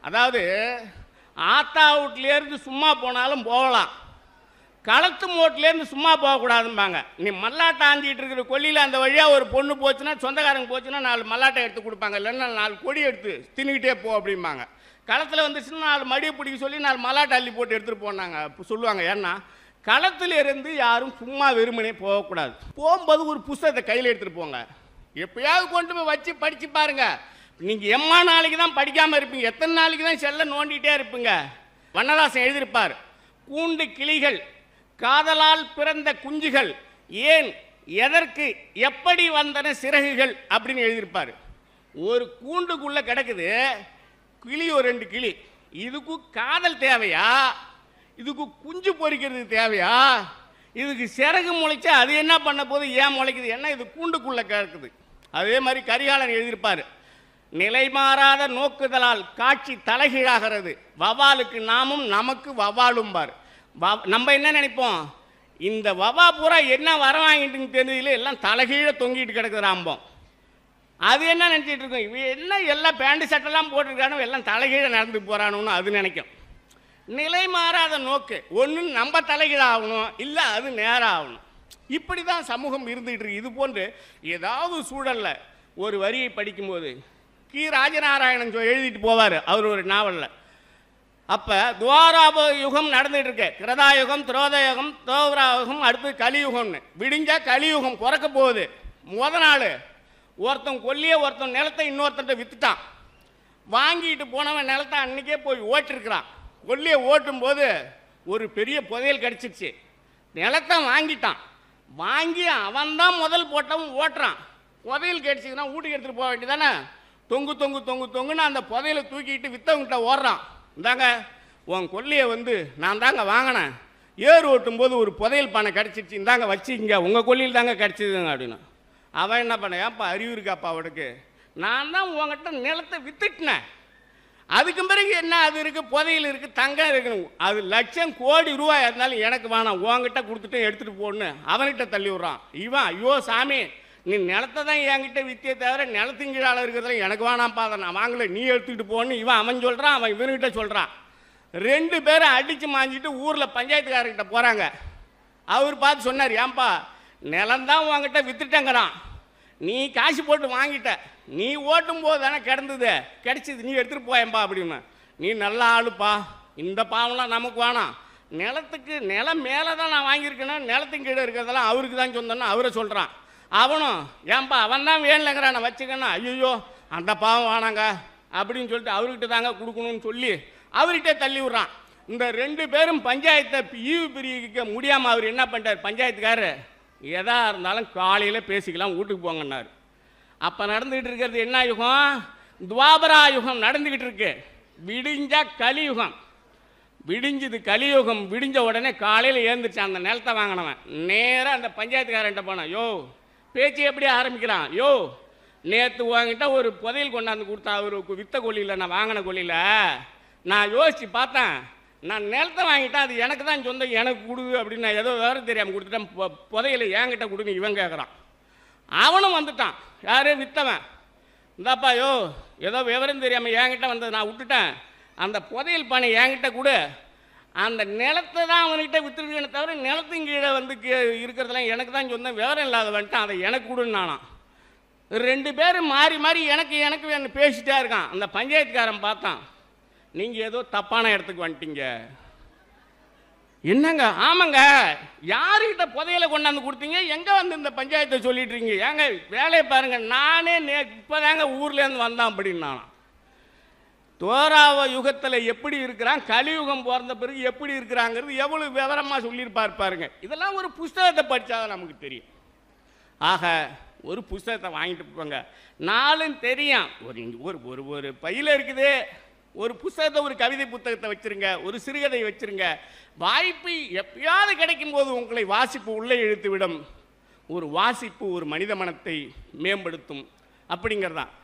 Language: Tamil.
அதாவது ஆத்தா வீட்லேருந்து சும்மா போனாலும் போகலாம் களத்து மோட்லேருந்து சும்மா போகக்கூடாதும்பாங்க நீ மல்லாட்டை ஆஞ்சிட்டு இருக்கிற கொல்லியில் அந்த வழியாக ஒரு பொண்ணு போச்சுன்னா சொந்தக்காரங்க போச்சுன்னா நாலு மல்லாட்டை எடுத்து கொடுப்பாங்க இல்லைன்னா நாலு கொடி எடுத்து தின்னுக்கிட்டே போ அப்படிம்பாங்க களத்தில் வந்துச்சுன்னா நாலு மடியை பிடிக்க சொல்லி நாலு மல்லாட்டை அள்ளி போட்டு எடுத்துகிட்டு போனாங்க அப்போ சொல்லுவாங்க ஏன்னா களத்துல இருந்து யாரும் சும்மா வெறுமனே போகக்கூடாது போகும்போது ஒரு புஸ்தகத்தை கையில் எடுத்துகிட்டு போங்க எப்பயாவது கொண்டு போய் வச்சு படித்து பாருங்க நீங்கள் எம்மா நாளைக்கு தான் படிக்காமல் இருப்பீங்க எத்தனை நாளைக்கு தான் செல்ல நோண்டிகிட்டே இருப்பீங்க வண்ணதாசன் எழுதியிருப்பார் கூண்டு கிளிகள் காதலால் பிறந்த குஞ்சுகள் ஏன் எதற்கு எப்படி வந்தன சிறகுகள் அப்படின்னு எழுதியிருப்பார் ஒரு கூண்டுக்குள்ளே கிடக்குது கிளி ஒரு ரெண்டு கிளி இதுக்கு காதல் தேவையா இதுக்கு குஞ்சு பொரிக்கிறதுக்கு தேவையா இதுக்கு சிறகு முளைச்சா அது என்ன பண்ண போது ஏன் முளைக்குது என்ன இது கூண்டுக்குள்ளே கிடக்குது அதே மாதிரி கரிகாலன் எழுதியிருப்பார் நிலைமாறாத நோக்குதலால் காட்சி தலைகீழாகிறது வவாலுக்கு நாமும் நமக்கு வவாலும்பார் வ- நம்ம என்ன நினைப்போம் இந்த வவா பூரா என்ன வர வாங்கிட்டுன்னு தெரியல எல்லாம் தலைகீழ தொங்கிட்டு கிடக்குறாம்போம் அது என்ன நினச்சிட்டு இருக்கும் இவன் என்ன எல்லாம் பேண்ட் சட்டெல்லாம் போட்டிருக்கானு எல்லாம் தலைகீழ நடந்து போகிறானுன்னு அது நினைக்கும் நிலை மாறாத நோக்கு ஒன்று நம்ம தலைகீழ ஆகணும் இல்லை அது நேரம் ஆகணும் இப்படி தான் சமூகம் இருந்துகிட்டு இருக்கு இது போன்று ஏதாவது சூழலில் ஒரு வரியை படிக்கும்போது கி ராஜநாராயணன் சொ- எழுதிட்டு போவார் அவர் ஒரு நாவலில் அப்போ துவாராப யுகம் நடந்துட்டு இருக்கு கிரதாயுகம் திரோதயுகம் தோவராயுகம் அடுத்து கலியுகம்னு விடிஞ்சா கலியுகம் பிறக்க போகுது முத நாள் ஒருத்தன் கொல்லியே ஒருத்தன் நிலத்தை இன்னொருத்தன்ட்ட வித்துட்டான் வாங்கிட்டு போனவன் நிலத்தை அன்னைக்கே போய் ஓட்டிருக்கிறான் கொல்லியை ஓட்டும் போது ஒரு பெரிய புதையல் கிடச்சிருச்சு நிலத்தை வாங்கிட்டான் வாங்கி அவன் தான் முதல் போட்டவன் ஓட்டுறான் புதையல் கிடச்சிதுன்னா வீட்டுக்கு எடுத்துகிட்டு போக வேண்டியதானே தொங்கு தொங்கு தொங்கு தொங்குன்னு அந்த புதையலை தூக்கிட்டு வித்தவங்கிட்ட ஓடுறான் இந்தாங்க உன் கொல்லியை வந்து நான் தாங்க வாங்கினேன் ஏர் ஓட்டும் போது ஒரு புதையல் பானை கிடச்சிருச்சு இந்தாங்க வச்சுக்கிங்க உங்கள் கொல்லியில் தாங்க கிடச்சிதுங்க அப்படின்னு அவன் என்ன பண்ண ஏன்ப்பா அறிவு இருக்காப்பா அவனுக்கு நான் தான் உங்ககிட்ட நிலத்தை வித்துட்டினேன் அதுக்கு பிறகு என்ன அது இருக்குது புதையல் இருக்குது தங்கம் இருக்குன்னு அது லட்சம் கோடி ரூபாய் இருந்தாலும் எனக்கு வேணாம் உங்ககிட்ட கொடுத்துட்டு எடுத்துகிட்டு போன்னு அவன்கிட்ட தள்ளி விட்றான் இவன் ஐயோ சாமி நீ நிலத்தை தான் என்கிட்ட வித்தியே தவிர நிலத்தின் கீழால இருக்கிறதுல எனக்கு வேணாம்ப்பா அதை நான் வாங்கல நீ எடுத்துக்கிட்டு போன்னு இவன் அவன் சொல்கிறான் அவன் இவன்கிட்ட சொல்கிறான் ரெண்டு பேரும் அடித்து மாஞ்சிட்டு ஊரில் பஞ்சாயத்துக்காரர்கிட்ட போகிறாங்க அவர் பார்த்து சொன்னார் ஏன்பா நிலம்தான் உங்ககிட்ட வித்துட்டேங்கிறான் நீ காசு போட்டு வாங்கிட்ட நீ ஓட்டும் போது தானே கிடந்தது கிடைச்சிது நீ எடுத்துகிட்டு போயேன்பா அப்படின்னு நீ நல்ல ஆளுப்பா இந்த பாவம்லாம் நமக்கு வேணாம் நிலத்துக்கு நிலம் மேலே தான் நான் வாங்கியிருக்கேன்னா நிலத்தின் கீழே இருக்கிறதெல்லாம் அவருக்கு தான் சொந்தம்னு அவரை சொல்கிறான் அவனும் ஏன்பா அவன் தான் வேணுங்கிறான் நான் வச்சுக்கணும் ஐயோ அந்த பாவம் வேணாங்க அப்படின்னு சொல்லிட்டு அவர்கிட்ட தாங்க கொடுக்கணும்னு சொல்லி அவர்கிட்ட தள்ளி விட்றான் இந்த ரெண்டு பேரும் பஞ்சாயத்தை ஈவு பிரிக்க முடியாமல் அவர் என்ன பண்ணிட்டார் பஞ்சாயத்துக்காரரு எதா இருந்தாலும் காலையில் பேசிக்கலாம் வீட்டுக்கு போங்கன்னாரு அப்போ நடந்துக்கிட்டு இருக்கிறது என்ன யுகம் துவாபரா யுகம் நடந்துக்கிட்டு இருக்கு விடிஞ்சா கலியுகம் விடிஞ்சது கலியுகம் விடிஞ்ச உடனே காலையில் ஏந்திரிச்சு அந்த நிலத்தை வாங்கினவன் நேராக அந்த பஞ்சாயத்துக்காரன்ட்ட போனான் யோ பேச்சு எப்படி ஆரம்பிக்கிறான் யோ நேற்று வாங்கிட்ட ஒரு புதையல் கொண்டாந்து கொடுத்தா ஒரு வித்த கொல்லியில் நான் வாங்கின கொல்லியில் நான் யோசித்து பார்த்தேன் நான் நிலத்தை வாங்கிட்டேன் அது எனக்கு தான் சொந்தம் எனக்கு கொடு அப்படின்னு நான் ஏதோ வேறு தெரியாமல் கொடுத்துட்டேன் பொ- புதையலை என்கிட்ட கொடுங்க இவன் கேட்குறான் அவனும் வந்துட்டான் யாரு வித்தவன் இந்தாப்பா யோ ஏதோ விவரம் தெரியாமல் என்கிட்ட வந்தது நான் விட்டுட்டேன் அந்த புதையல் பானை என்கிட்ட கொடு அந்த நிலத்தை தான் அவன்கிட்ட வித்துருக்கேனே தவிர நிலத்தின் கீழே வந்து கீ- இருக்கிறதெல்லாம் எனக்கு தான் சொந்தம் விவரம் இல்லாதவன்ட்டான் அதை எனக்கு கொடுன்னு நானாம் ரெண்டு பேரும் மாறி மாறி எனக்கு எனக்கு வேணும் பேசிட்டே இருக்கான் அந்த பஞ்சாயத்துக்காரன் பார்த்தான் நீங்கள் ஏதோ தப்பான இடத்துக்கு வந்துட்டீங்க என்னங்க ஆமாங்க யாருக்கிட்ட புதையலை கொண்டாந்து கொடுத்தீங்க எங்கே வந்து இந்த பஞ்சாயத்தை சொல்லிட்டு இருக்கீங்க ஏங்க வேலையை பாருங்க நானே நே இப்போதாங்க ஊர்லேருந்து வந்தான் அப்படின்னு நானாம் தோராவ யுகத்தில் எப்படி இருக்கிறான் கலியுகம் பிறந்த பிறகு எப்படி இருக்கிறாங்கிறது எவ்வளவு விவரமாக சொல்லியிருப்பார் பாருங்க இதெல்லாம் ஒரு புஸ்தகத்தை படித்தாதான் நமக்கு தெரியும் ஆக ஒரு புஸ்தகத்தை வாங்கிட்டு போங்க நாளும் தெரியும் ஒரு ஒரு ஒரு ஒரு பையில் இருக்குது ஒரு புஸ்தகத்தை ஒரு கவிதை புத்தகத்தை வச்சிருங்க ஒரு சிறுகதை வச்சிருங்க வாய்ப்பு எப்பயாவது கிடைக்கும் போது உங்களை வாசிப்பு உள்ளே இழுத்து விடும் ஒரு வாசிப்பு ஒரு மனித மனத்தை மேம்படுத்தும் அப்படிங்கிறதான்